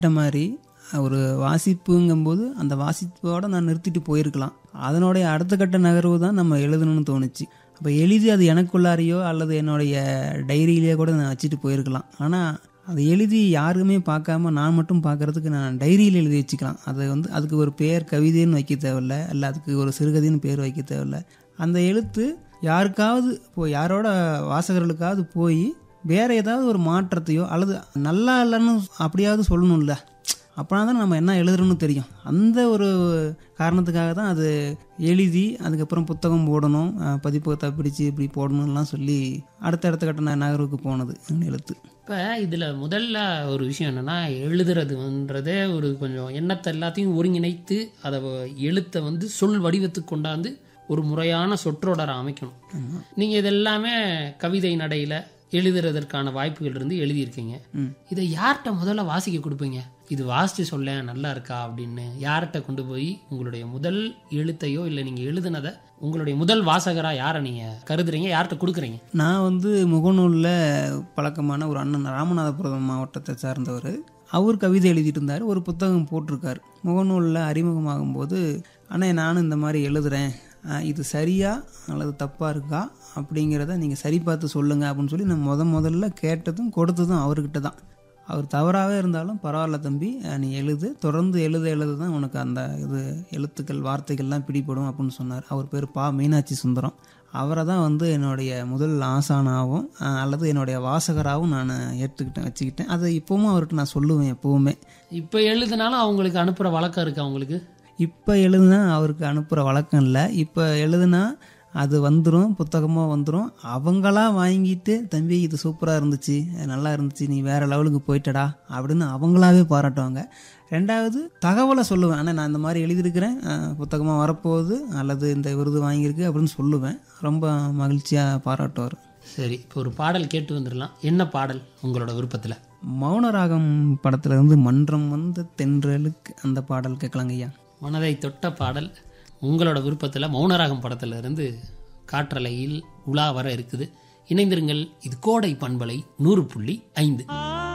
இந்த மாதிரி ஒரு வாசிப்புங்கும்போது அந்த வாசிப்போட நான் நிறுத்திட்டு போயிருக்கலாம் அதனுடைய அடுத்த கட்ட நகர்வு தான் நம்ம எழுதணும்னு தோணுச்சு அப்போ எழுதி அது எனக்குள்ளாரையோ அல்லது என்னுடைய டைரியிலேயோ கூட நான் வச்சுட்டு போயிருக்கலாம் ஆனால் அதை எழுதி யாருமே பார்க்காம நான் மட்டும் பார்க்கறதுக்கு நான் டைரியில் எழுதி வச்சுக்கலாம் அது வந்து அதுக்கு ஒரு பேர் கவிதைன்னு வைக்க தேவையில்ல இல்லை அதுக்கு ஒரு சிறுகதைன்னு பேர் வைக்க தேவையில்ல அந்த எழுத்து யாருக்காவது இப்போ யாரோட வாசகர்களுக்காவது போய் வேற ஏதாவது ஒரு மாற்றத்தையோ அல்லது நல்லா இல்லைன்னு அப்படியாவது சொல்லணும்ல அப்போனா தான் நம்ம என்ன எழுதுறோம்னு தெரியும் அந்த ஒரு காரணத்துக்காக தான் அது எழுதி அதுக்கப்புறம் புத்தகம் போடணும் அஹ் பதிப்பகத்தை பிடிச்சு இப்படி போடணும்லாம் சொல்லி அடுத்த அடுத்த கட்ட ந- நகர்வுக்கு போனது அந்த எழுத்து இப்போ இதில் முதல்ல ஒரு விஷயம் என்னென்னா எழுதுறதுன்றதே ஒரு கொஞ்சம் எண்ணத்தை எல்லாத்தையும் ஒருங்கிணைத்து அதை வ- எழுத்தை வந்து சொல் வடிவத்துக்கு கொண்டாந்து ஒரு முறையான சொற்றொடரை அமைக்கணும் நீங்கள் இதெல்லாமே கவிதை நடையில் எழுதுறதற்கான வாய்ப்புகள் இருந்து எழுதியிருக்கீங்க இதை யார்கிட்ட முதல்ல வாசிக்க கொடுப்பீங்க இது வாசித்து சொல்ல நல்லா இருக்கா அப்படின்னு யார்கிட்ட கொண்டு போய் உங்களுடைய முதல் எழுத்தையோ இல்லை நீங்கள் எழுதுனதை உங்களுடைய முதல் வாசகராக யாரை நீங்கள் கருதுறீங்க யார்கிட்ட கொடுக்குறீங்க நான் வந்து முகநூலில் பழக்கமான ஒரு அண்ணன் ராமநாதபுரம் மாவட்டத்தை சார்ந்தவர் அவர் கவிதை எழுதிட்டு இருந்தார் ஒரு புத்தகம் போட்டிருக்கார் முகநூலில் அறிமுகமாகும்போது அண்ணே நானும் இந்த மாதிரி எழுதுறேன் அஹ் இது சரியா அல்லது தப்பாக இருக்கா அப்படிங்கிறத நீங்கள் சரி பார்த்து சொல்லுங்கள் அப்படின்னு சொல்லி நான் முத முதல்ல கேட்டதும் கொடுத்ததும் அவர்கிட்ட தான் அவர் தவறாகவே இருந்தாலும் பரவாயில்ல தம்பி அஹ் நீ எழுது தொடர்ந்து எழுத எழுத தான் உனக்கு அந்த இது எழுத்துக்கள் வார்த்தைகள்லாம் பிடிபடும் அப்படின்னு சொன்னார் அவர் பேர் பா மீனாட்சி சுந்தரம் அவரை தான் வந்து என்னுடைய முதல் ஆசானாகவும் அஹ் அல்லது என்னுடைய வாசகராகவும் நான் ஏற்றுக்கிட்டேன் வச்சுக்கிட்டேன் அதை இப்போவும் அவர்கிட்ட நான் சொல்லுவேன் எப்போவுமே இப்போ எழுதுனாலும் அவங்களுக்கு அனுப்புகிற வழக்கம் இருக்கா உங்களுக்கு இப்போ எழுதுனா அவருக்கு அனுப்புகிற வழக்கம் இல்லை இப்போ எழுதுனா அது வந்துடும் புத்தகமாக வந்துடும் அவங்களா வாங்கிட்டு தம்பி இது சூப்பராக இருந்துச்சு நல்லா இருந்துச்சு நீ வேற லெவலுக்கு போயிட்டடா அப்படின்னு அவங்களாவே பாராட்டுவாங்க ரெண்டாவது தகவலை சொல்லுவேன் ஆனால் நான் இந்த மாதிரி எழுதியிருக்கிறேன் புத்தகமாக வரப்போகுது அல்லது இந்த விருது வாங்கியிருக்கு அப்படின்னு சொல்லுவேன் ரொம்ப மகிழ்ச்சியாக பாராட்டுவார் சரி இப்போ ஒரு பாடல் கேட்டு வந்துடலாம் என்ன பாடல் உங்களோட விருப்பத்தில் மௌனராகம் படத்துல இருந்து மன்றம் வந்த தென்றலுக்கு அந்த பாடல் கேட்கலாங்க ஐயா மனதை தொட்ட பாடல் உங்களோட விருப்பத்தில் மௌனராகம் படத்துல இருந்து காற்றலையில் உலா வர இருக்குது இணைந்திருங்கள் இது கோடை பண்பலை நூறு புள்ளி ஐந்து